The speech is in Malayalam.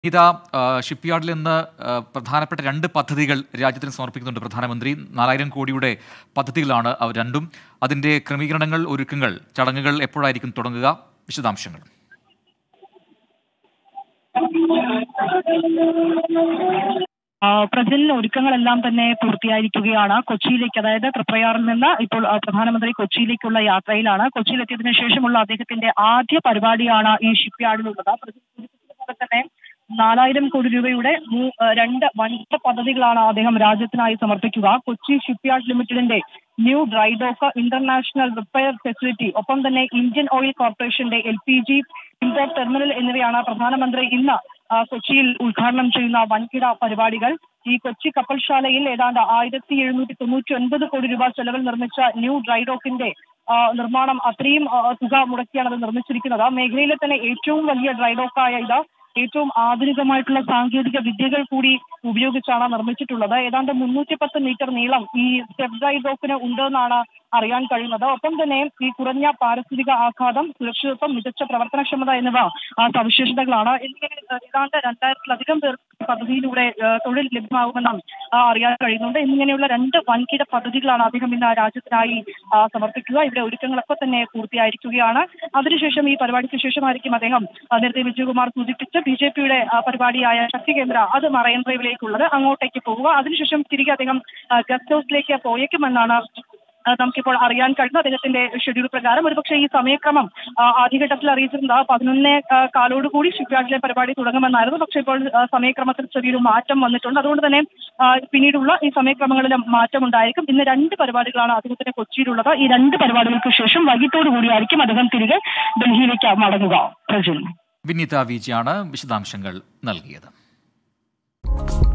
ഇതാ ഷിപ്പ്യാർഡിൽ നിന്ന് ആ, പ്രധാനപ്പെട്ട രണ്ട് പദ്ധതികൾ രാജ്യത്തിന് സമർപ്പിക്കുന്നുണ്ട് പ്രധാനമന്ത്രി നാലായിരം കോടിയുടെ പദ്ധതികളാണ് അവ രണ്ടും അതിന്റെ ക്രമീകരണങ്ങൾ ഒരുക്കങ്ങൾ ചടങ്ങുകൾ എപ്പോഴായിരിക്കും തുടങ്ങുക വിശദാംശങ്ങൾ ആ, പ്രസിഡന്റിന്റെ ഒരുക്കങ്ങളെല്ലാം തന്നെ പൂർത്തിയായിരിക്കുകയാണ് കൊച്ചിയിലേക്ക് അതായത് തൃപ്രയാറിൽ നിന്ന് ഇപ്പോൾ ആ, പ്രധാനമന്ത്രി കൊച്ചിയിലേക്കുള്ള യാത്രയിലാണ് കൊച്ചിയിലെത്തിയതിനു ശേഷമുള്ള അദ്ദേഹത്തിന്റെ ആദ്യ പരിപാടിയാണ് ഈ ഷിപ്പ്യാർഡിലുള്ളത് പ്രസിഡന്റ് സൂചിപ്പിച്ചതുപോലെ തന്നെ നാലായിരം കോടി രൂപയുടെ മൂ- ആ, രണ്ട് വൻകിട പദ്ധതികളാണ് അദ്ദേഹം രാജ്യത്തിനായി സമർപ്പിക്കുക കൊച്ചി ഷിപ്പ്യാർഡ് ലിമിറ്റഡിന്റെ new drydock international repair facility ഒപ്പം തന്നെ ഇന്ത്യൻ ഓയിൽ കോർപ്പറേഷന്റെ L P G import terminal എന്നിവയാണ് പ്രധാനമന്ത്രി ഇന്ന് ആ, കൊച്ചിയിൽ ഉദ്ഘാടനം ചെയ്യുന്ന വൻകിട പരിപാടികൾ ഈ കൊച്ചി കപ്പൽശാലയിൽ ഏതാണ്ട് ആയിരത്തി എഴുന്നൂറ്റി തൊണ്ണൂറ്റി ഒൻപത് കോടി രൂപ ചെലവിൽ നിർമ്മിച്ച ന്യൂ ഡ്രൈഡോക്കിന്റെ ആ, നിർമ്മാണം അത്രയും ആ, തുക മുടക്കിയാണ് അത് നിർമ്മിച്ചിരിക്കുന്നത് ആ മേഖലയിലെ തന്നെ ഏറ്റവും വലിയ ഡ്രൈഡോക്കായ ഇത് ഏറ്റവും ആധുനികമായിട്ടുള്ള സാങ്കേതിക വിദ്യകൾ കൂടി ഉപയോഗിച്ചാണ് നിർമ്മിച്ചിട്ടുള്ളത് ഏതാണ്ട് മുന്നൂറ്റി പത്ത് മീറ്റർ നീളം ഈ സ്റ്റെപ്പ് ഡ്രൈഡോക്കിന് ഉണ്ടെന്നാണ് അറിയാൻ കഴിയുന്നത് ഒപ്പം തന്നെ ഈ കുറഞ്ഞ പാരിസ്ഥിതിക ആഘാതം സുരക്ഷിതത്വം മികച്ച പ്രവർത്തനക്ഷമത എന്നിവ ആ സവിശേഷതകളാണ് എന്നിങ്ങനെ ഏതാണ്ട് രണ്ടായിരത്തിലധികം പേർ ഈ പദ്ധതിയിലൂടെ ആ, തൊഴിൽ ലഭ്യമാകുമെന്നും ആ, അറിയാൻ കഴിയുന്നുണ്ട് എന്നിങ്ങനെയുള്ള രണ്ട് വൻകിട പദ്ധതികളാണ് അദ്ദേഹം ഇന്ന് രാജ്യത്തിനായി ആ, സമർപ്പിക്കുക ഇവിടെ ഒരുക്കങ്ങളൊക്കെ തന്നെ പൂർത്തിയായിരിക്കുകയാണ് അതിനുശേഷം ഈ പരിപാടിക്ക് ശേഷമായിരിക്കും അദ്ദേഹം ആ, നേരത്തെ വിജയകുമാർ സൂചിപ്പിച്ച ബി ജെ പിയുടെ പരിപാടിയായ ശക്തി കേന്ദ്ര അത് മറൈൻ ഡ്രൈവിലേക്കുള്ളത് അങ്ങോട്ടേക്ക് പോവുക അതിനുശേഷം തിരികെ അദ്ദേഹം ആ, ഗസ്റ്റ് ഹൗസിലേക്ക് പോയേക്കുമെന്നാണ് ആ, നമുക്കിപ്പോൾ അറിയാൻ കഴിയുന്നത് അദ്ദേഹത്തിന്റെ ഷെഡ്യൂൾ പ്രകാരം ഒരുപക്ഷെ ഈ സമയക്രമം ആ, ആദ്യഘട്ടത്തിൽ അറിയിച്ചിരുന്നത് പതിനൊന്നേ ആ, കാലോടുകൂടി ഷിപ്പ്യാർഡിലെ പരിപാടി തുടങ്ങുമെന്നായിരുന്നു പക്ഷേ ഇപ്പോൾ ആ, സമയക്രമത്തിൽ ചെറിയൊരു മാറ്റം വന്നിട്ടുണ്ട് അതുകൊണ്ട് തന്നെ ആ, പിന്നീടുള്ള ഈ സമയക്രമങ്ങളിലും മാറ്റം ഉണ്ടായിരിക്കും ഇന്ന് രണ്ട് പരിപാടികളാണ് അദ്ദേഹത്തിന് കൊച്ചിയിലുള്ളത് ഈ രണ്ട് പരിപാടികൾക്ക് ശേഷം വൈകിട്ടോടു കൂടിയായിരിക്കും അദ്ദേഹം തിരികെ ഡൽഹിയിലേക്ക് മടങ്ങുക പ്രജിൽ വിനീത വിജിയാണ് വിശദാംശങ്ങൾ നൽകിയത്